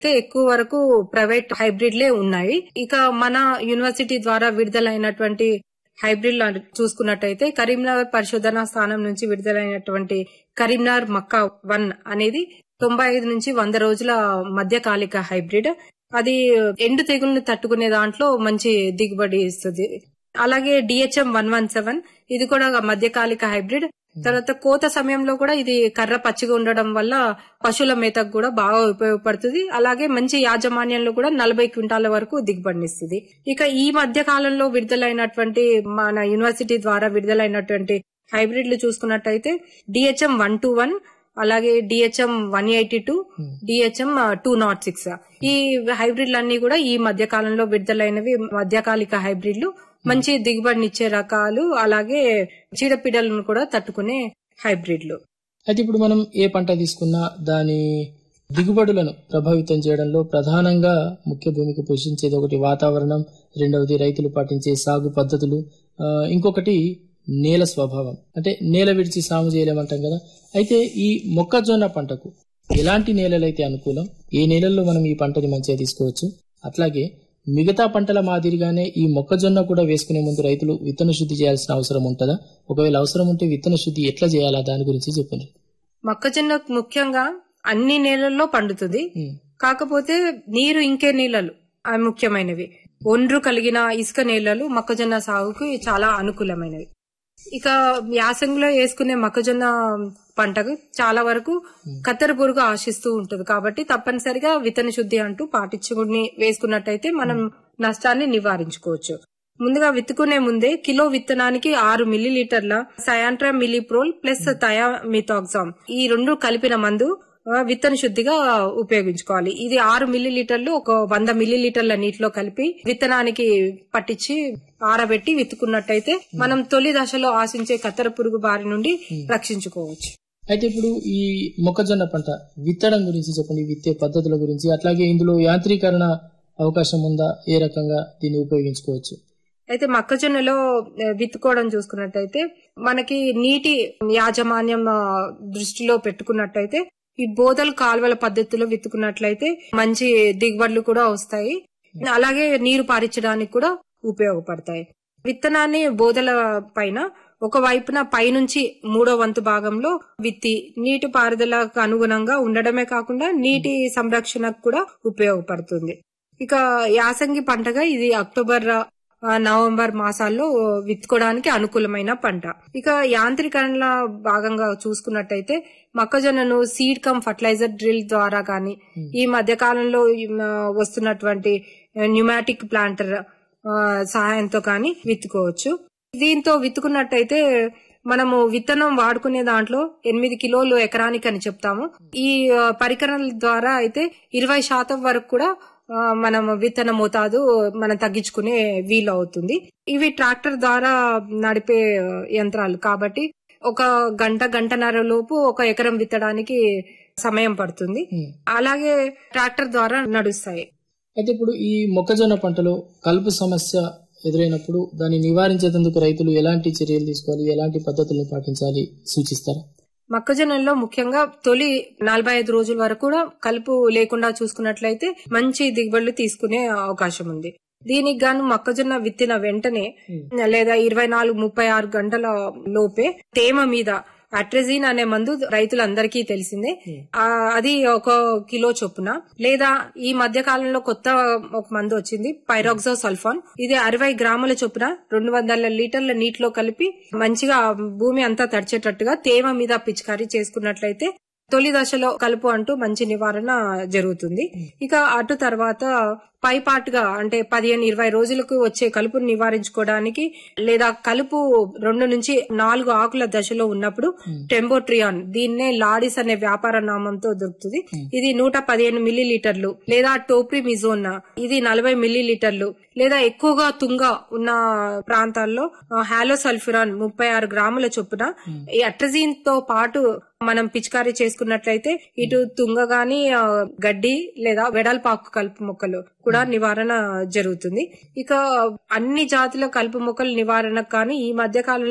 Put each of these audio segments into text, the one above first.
అయితే ఎక్కువ వరకు ప్రైవేట్ హైబ్రిడ్లే ఉన్నాయి ఇక మన యూనివర్సిటీ ద్వారా విడుదలైనటువంటి హైబ్రిడ్ చూసుకున్నట్టయితే కరీంనగర్ పరిశోధనా స్థానం నుంచి విడుదలైనటువంటి కరీంనగర్ మక్కా వన్ అనేది తొంభై ఐదు నుంచి వంద రోజుల మధ్యకాలిక హైబ్రిడ్ అది ఎండు తెగుల్ని తట్టుకునే దాంట్లో మంచి దిగుబడి ఇస్తుంది అలాగే డిహెచ్ఎం వన్ వన్ సెవెన్ ఇది కూడా మధ్యకాలిక హైబ్రిడ్ తర్వాత కోత సమయంలో కూడా ఇది కర్ర పచ్చిగా ఉండడం వల్ల పశువుల మేతకు కూడా బాగా ఉపయోగపడుతుంది అలాగే మంచి యాజమాన్యంలో కూడా నలభై క్వింటాల వరకు దిగుబడినిస్తుంది ఇక ఈ మధ్య కాలంలో విడుదలైనటువంటి మన యూనివర్సిటీ ద్వారా విడుదలైనటువంటి హైబ్రిడ్లు చూసుకున్నట్టయితే డిహెచ్ఎం వన్ టూ వన్ అలాగే DHM one eighty two DHM two not six ఈ హైబ్రిడ్లన్నీ కూడా ఈ మధ్య కాలంలో విడుదలైనవి మధ్యకాలిక హైబ్రిడ్లు మంచి దిగుబడినిచ్చే రకాలు అలాగే చీడపీడలను కూడా తట్టుకునే హైబ్రిడ్లు అయితే ఇప్పుడు మనం ఏ పంట తీసుకున్నా దాని దిగుబడులను ప్రభావితం చేయడంలో ప్రధానంగా ముఖ్య భూమిక పోషించేది ఒకటి వాతావరణం రెండవది రైతులు పాటించే సాగు పద్ధతులు ఆ, ఇంకొకటి నేల స్వభావం అంటే నేల విడిచి సాగు చేయలేమంటాం కదా అయితే ఈ మొక్కజొన్న పంటకు ఎలాంటి నేలలైతే అనుకూలం ఏ నేలల్లో మనం ఈ పంటని మంచిగా తీసుకోవచ్చు అట్లాగే మిగతా పంటల మాదిరిగానే ఈ మొక్కజొన్న కూడా వేసుకునే ముందు రైతులు విత్తన శుద్ధి చేయాల్సిన అవసరం ఉంటుందా ఒకవేళ అవసరం ఉంటే విత్తన శుద్ధి ఎట్లా చేయాలా దాని గురించి చెప్పండి మొక్కజొన్న ముఖ్యంగా అన్ని నేలల్లో పండుతుంది ఉమ్, కాకపోతే నీరు ఇంకే నీళ్ళలు అవి ముఖ్యమైనవి ఒండ్రు కలిగిన ఇసుక నేలలు మొక్కజొన్న సాగుకు చాలా అనుకూలమైనవి ఇక యాసంగిలో వేసుకునే మొక్కజొన్న పంటకు చాలా వరకు కత్తెర పురుగు ఆశిస్తూ ఉంటది కాబట్టి తప్పనిసరిగా విత్తన శుద్ధి అంటూ పాటించుకుని వేసుకున్నట్టయితే మనం నష్టాన్ని నివారించుకోవచ్చు ముందుగా విత్తుకునే ముందే కిలో విత్తనానికి ఆరు మిల్లీలీటర్ల సయాంట్రా మిలీప్రోల్ ప్లస్ థయామిథాక్సామ్ ఈ రెండు కలిపిన మందు ఆ, విత్తన శుద్ధిగా ఉపయోగించుకోవాలి ఇది ఆరు మిల్లీలీటర్లు ఒక వంద మిల్లీలీటర్ల నీటిలో కలిపి విత్తనానికి పట్టించి ఆరబెట్టి విత్తుకున్నట్టయితే మనం తొలి దశలో ఆశించే కత్తెర పురుగు బారి నుండి రక్షించుకోవచ్చు అయితే ఇప్పుడు ఈ మొక్కజొన్న పంట విత్తడం గురించి చెప్పండి విత్తే పద్ధతుల గురించి అట్లాగే ఇందులో యాంత్రీకరణ అవకాశం ఉందా ఏ రకంగా దీన్ని ఉపయోగించుకోవచ్చు అయితే మొక్కజొన్నలో ఆ, విత్తుకోవడం చూసుకున్నట్టయితే మనకి నీటి యాజమాన్యం ఆ, దృష్టిలో పెట్టుకున్నట్టయితే ఈ బోధలు కాలువల పద్ధతిలో విత్తుకున్నట్లయితే మంచి దిగుబడులు కూడా వస్తాయి అలాగే నీరు పారించడానికి కూడా ఉపయోగపడతాయి విత్తనాన్ని బోధల పైన ఒక వైపున పైనుంచి మూడో వంతు భాగంలో విత్తి నీటి పారుదలకు అనుగుణంగా ఉండడమే కాకుండా నీటి సంరక్షణకు కూడా ఉపయోగపడుతుంది ఇక యాసంగి పంటగా ఇది అక్టోబర్ ఆ, నవంబర్ మాసాల్లో విత్తుకోవడానికి అనుకూలమైన పంట ఇక యాంత్రీకరణ భాగంగా చూసుకున్నట్టయితే మొక్కజొన్నను సీడ్ కమ్ ఫర్టిలైజర్ డ్రిల్ ద్వారా కానీ ఈ మధ్య కాలంలో ఈ, మ, వస్తున్నటువంటి న్యూమాటిక్ ప్లాంటర్ ఆ, సహాయంతో కానీ విత్తుకోవచ్చు దీంతో విత్తుకున్నట్టయితే మనము విత్తనం వాడుకునే దాంట్లో ఎనిమిది కిలోలు ఎకరానికి అని చెప్తాము ఈ ఆ, పరికరాల ద్వారా అయితే ఇరవై శాతం వరకు కూడా ఆ, మనం విత్తన మోతాదు మనం తగ్గించుకునే వీలు అవుతుంది ఇవి ట్రాక్టర్ ద్వారా నడిపే ఆ, యంత్రాలు కాబట్టి ఒక గంట గంటన్నర లోపు ఒక ఎకరం విత్తడానికి సమయం పడుతుంది ఉమ్. అలాగే ట్రాక్టర్ ద్వారా నడుస్తాయి అయితే ఇప్పుడు ఈ మొక్కజొన్న పంటలో కలుపు సమస్య ఎదురైనప్పుడు దాన్ని నివారించేందుకు రైతులు ఎలాంటి చర్యలు తీసుకోవాలి ఎలాంటి పద్ధతులను పాటించాలి సూచిస్తారా మొక్కజొన్నలో ముఖ్యంగా తొలి నలభై ఐదు రోజుల వరకు కూడా కలుపు లేకుండా చూసుకున్నట్లయితే మంచి దిగుబడులు తీసుకునే అవకాశం ఉంది దీనికి గాను మొక్కజొన్న విత్తిన వెంటనే లేదా ఇరవై నాలుగు ముప్పై ఆరు గంటల లోపే తేమ మీద అట్రజిన్ అనే మందు రైతులందరికీ తెలిసిందే ఆ, అది ఒక కిలో చొప్పున లేదా ఈ మధ్య కాలంలో కొత్త ఒక మందు వచ్చింది పైరాక్సో సల్ఫాన్ ఇది అరవై గ్రాముల చొప్పున రెండు వందల లీటర్ల నీటిలో కలిపి మంచిగా భూమి అంతా తడిచేటట్టుగా తేమ మీద పిచికారీ చేసుకున్నట్లయితే తొలి దశలో కలుపు అంటూ మంచి నివారణ జరుగుతుంది ఇక అటు తర్వాత పై పాటుగా అంటే పదిహేను ఇరవై రోజులకు వచ్చే కలుపును నివారించుకోవడానికి లేదా కలుపు రెండు నుంచి నాలుగు ఆకుల దశలో ఉన్నప్పుడు టెంబోట్రియాన్ దీన్నే లాడిస్ అనే వ్యాపార నామంతో దొరుకుతుంది ఇది నూట పదిహేను మిల్లీ లీటర్లు లేదా టోప్రిమిజోన్ ఇది నలభై మిల్లీ లీటర్లు లేదా ఎక్కువగా తుంగ ఉన్న ప్రాంతాల్లో హాలోసల్ఫిరాన్ ముప్పై ఆరు గ్రాముల చొప్పున ఈ అట్రజీన్ తో పాటు మనం పిచికారీ చేసుకున్నట్లయితే ఇటు తుంగ గాని ఆ, గడ్డి లేదా వెడల్పాకు కలుపు మొక్కలు కూడా నివారణ జరుగుతుంది ఇక అన్ని జాతుల కలుపు మొక్కల నివారణకు కానీ ఈ మధ్య కాలంలో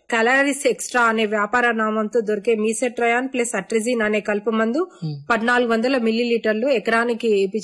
కలారిస్ ఎక్స్ట్రా అనే వ్యాపార నామంతో దొరికే మీసెట్రయాన్ ప్లస్ అట్రిజిన్ అనే కలుపు మందు పద్నాలుగు వందల మిల్లీ లీటర్లు ఎకరానికి